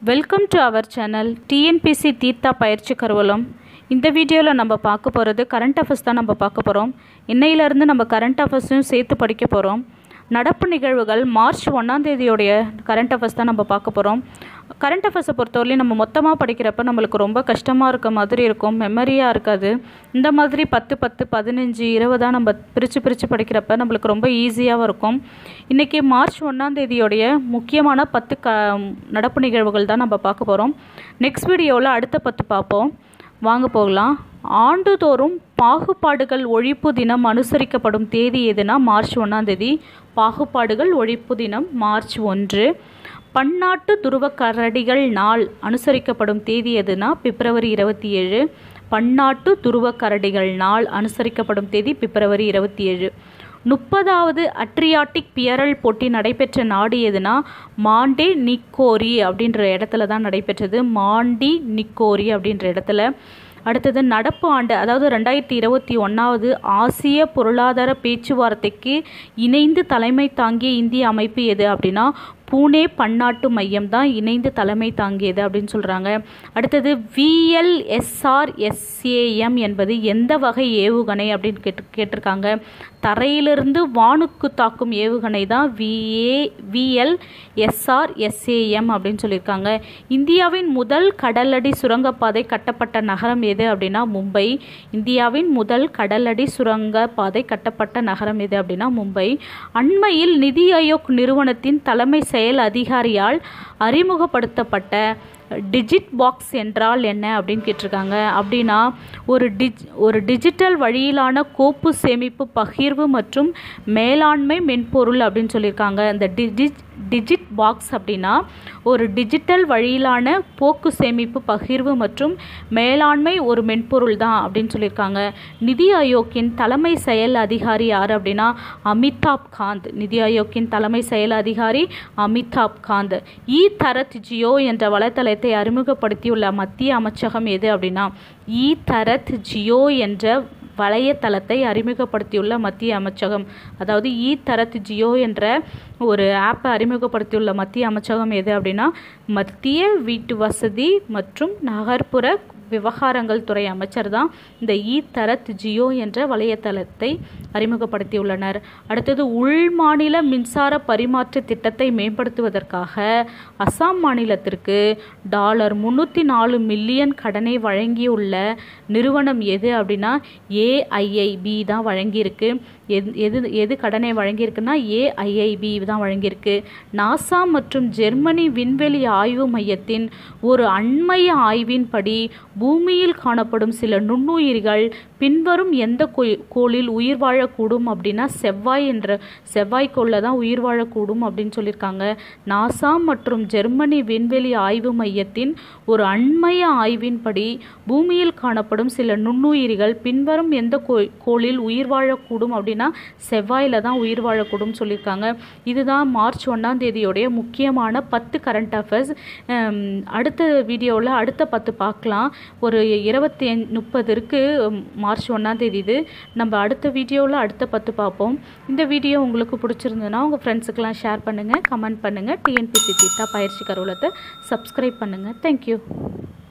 welcome to our channel TNPSC Theertha பயிற்சி கருவலம் இந்த வீடியோவில் நம்ம பார்க்க போகிறது கரண்ட் அஃபேர்ஸ் தான் நம்ம பார்க்க போகிறோம் இன்னையிலேருந்து நம்ம கரண்ட் அஃபேர்ஸையும் சேர்த்து படிக்க போகிறோம் நடப்பு நிகழ்வுகள் மார்ச் ஒன்றாம் தேதியோடைய கரண்ட் அஃபேர்ஸ் தான் நம்ம பார்க்க போகிறோம் கரண்ட் அஃபேர்ஸை பொறுத்தவரையிலும் நம்ம மொத்தமாக படிக்கிறப்ப நம்மளுக்கு ரொம்ப கஷ்டமாக இருக்க மாதிரி இருக்கும் மெமரியாக இருக்காது இந்த மாதிரி பத்து பத்து பதினஞ்சு இருபதாக நம்ம பிரித்து பிரித்து படிக்கிறப்ப நம்மளுக்கு ரொம்ப ஈஸியாகவும் இருக்கும் இன்றைக்கி மார்ச் ஒன்றாம் தேதியோடைய முக்கியமான பத்து க நடப்பு நிகழ்வுகள் தான் நம்ம பார்க்க போகிறோம் நெக்ஸ்ட் வீடியோவில் அடுத்த பத்து பார்ப்போம் வாங்க போகலாம் ஆண்டுதோறும் பாகுபாடுகள் ஒழிப்பு தினம் அனுசரிக்கப்படும் தேதி எதுனா மார்ச் ஒன்றாம் தேதி பாகுபாடுகள் ஒழிப்பு தினம் மார்ச் ஒன்று பன்னாட்டு துருவ கரடிகள் நாள் அனுசரிக்கப்படும் தேதி எதுனா பிப்ரவரி இருபத்தி ஏழு பன்னாட்டு துருவ கரடிகள் நாள் அனுசரிக்கப்படும் தேதி பிப்ரவரி இருபத்தி ஏழு முப்பதாவது அட்ரியாட்டிக் பியரல் போட்டி நடைபெற்ற நாடு எதுனா மாண்டே நிக்கோரி அப்படின்ற இடத்துல தான் நடைபெற்றது மாண்டி நிக்கோரி அப்படின்ற இடத்துல அடுத்தது நடப்பு ஆண்டு அதாவது ரெண்டாயிரத்தி இருபத்தி ஒன்றாவது ஆசிய பொருளாதார பேச்சுவார்த்தைக்கு இணைந்து தலைமை தாங்கிய இந்திய அமைப்பு எது அப்படின்னா பூனே பன்னாட்டு மையம் தான் இணைந்து தலைமை தாங்கியது அப்படின்னு சொல்கிறாங்க அடுத்தது விஎல்எஸ்ஆர்எஸ்ஏஎம் என்பது எந்த வகை ஏவுகணை அப்படின்னு கேட்டு கேட்டிருக்காங்க தரையிலிருந்து வானுக்கு தாக்கும் ஏவுகணை தான் விஏ விஎல்எஸ்ஆர்எஸ்ஏஎம் அப்படின்னு சொல்லியிருக்காங்க இந்தியாவின் முதல் கடலடி சுரங்கப்பாதை கட்டப்பட்ட நகரம் எது அப்படின்னா மும்பை இந்தியாவின் முதல் கடலடி சுரங்கப்பாதை கட்டப்பட்ட நகரம் எது அப்படின்னா மும்பை அண்மையில் நிதி ஆயோக் நிறுவனத்தின் தலைமை செயல் அதிகாரியால் அறிமுகப்படுத்தப்பட்ட டிஜிட் பாக்ஸ் என்றால் என்ன அப்படின்னு கேட்டிருக்காங்க அப்படின்னா ஒரு டிஜ் ஒரு டிஜிட்டல் வழியிலான கோப்பு சேமிப்பு பகிர்வு மற்றும் மேலாண்மை மென்பொருள் அப்படின்னு சொல்லியிருக்காங்க இந்த டிஜிட் டிஜிட் பாக்ஸ் அப்படின்னா ஒரு டிஜிட்டல் வழியிலான போக்கு சேமிப்பு பகிர்வு மற்றும் மேலாண்மை ஒரு மென்பொருள் தான் அப்படின்னு சொல்லியிருக்காங்க நிதி ஆயோக்கின் தலைமை செயல் அதிகாரி யார் அப்படின்னா அமிதாப் காந்த் நிதி ஆயோக்கின் தலைமை செயல் அதிகாரி அமிதாப் காந்த் இ தரத் ஜியோ என்ற வலைத்தளத்தை அறிமுகப்படுத்தியுள்ள மத்திய அமைச்சகம் எது அப்படின்னா இ தரத் ஜியோ என்ற வலையதளத்தை அறிமுகப்படுத்தியுள்ள மத்திய அமைச்சகம் அதாவது இ தரத் ஜியோ என்ற ஒரு ஆப்பை அறிமுகப்படுத்தியுள்ள மத்திய அமைச்சகம் எது அப்படின்னா மத்திய வீட்டு வசதி மற்றும் நகர்ப்புற விவகாரங்கள் துறை அமைச்சர் தான் இந்த இ தரத் ஜியோ என்ற வலையதளத்தை அறிமுகப்படுத்தியுள்ளனர் அடுத்தது உள் மாநில மின்சார பரிமாற்ற திட்டத்தை மேம்படுத்துவதற்காக அசாம் மாநிலத்திற்கு டாலர் முந்நூற்றி நாலு மில்லியன் கடனை வழங்கியுள்ள நிறுவனம் எது அப்படின்னா ஏஐஐபி தான் வழங்கியிருக்கு எது எது எது கடனை வழங்கியிருக்குன்னா ஏஐஐபி தான் வழங்கியிருக்கு நாசா மற்றும் ஜெர்மனி விண்வெளி ஆய்வு மையத்தின் ஒரு அண்மைய ஆய்வின்படி பூமியில் காணப்படும் சில நுண்ணுயிர்கள் பின்வரும் எந்த கோளில் உயிர் வாழக்கூடும் அப்படின்னா செவ்வாய் என்ற செவ்வாய்க்கோளில் தான் உயிர் வாழக்கூடும் அப்படின்னு சொல்லியிருக்காங்க நாசா மற்றும் ஜெர்மனி விண்வெளி ஆய்வு மையத்தின் ஒரு அண்மைய ஆய்வின்படி பூமியில் காணப்படும் சில நுண்ணுயிரிகள் பின்வரும் எந்த கோளில் உயிர் வாழக்கூடும் அப்படின்னா செவ்வாயில் தான் உயிர் வாழக்கூடும் சொல்லியிருக்காங்க இதுதான் மார்ச் ஒன்றாம் தேதியோடைய முக்கியமான பத்து கரண்ட் அஃபேர்ஸ் அடுத்த வீடியோவில் அடுத்த பத்து பார்க்கலாம் ஒரு இருபத்தி முப்பது இருக்குது மார்ச் ஒன்றாம் தேதி இது நம்ம அடுத்த வீடியோவில் அடுத்த பத்து பார்ப்போம் இந்த வீடியோ உங்களுக்கு பிடிச்சிருந்ததுன்னா உங்கள் ஃப்ரெண்ட்ஸுக்கெல்லாம் ஷேர் பண்ணுங்கள் கமெண்ட் பண்ணுங்கள் டிஎன்பிசி தீட்டா பயிற்சி கருவலத்தை சப்ஸ்கிரைப் பண்ணுங்கள் தேங்க்யூ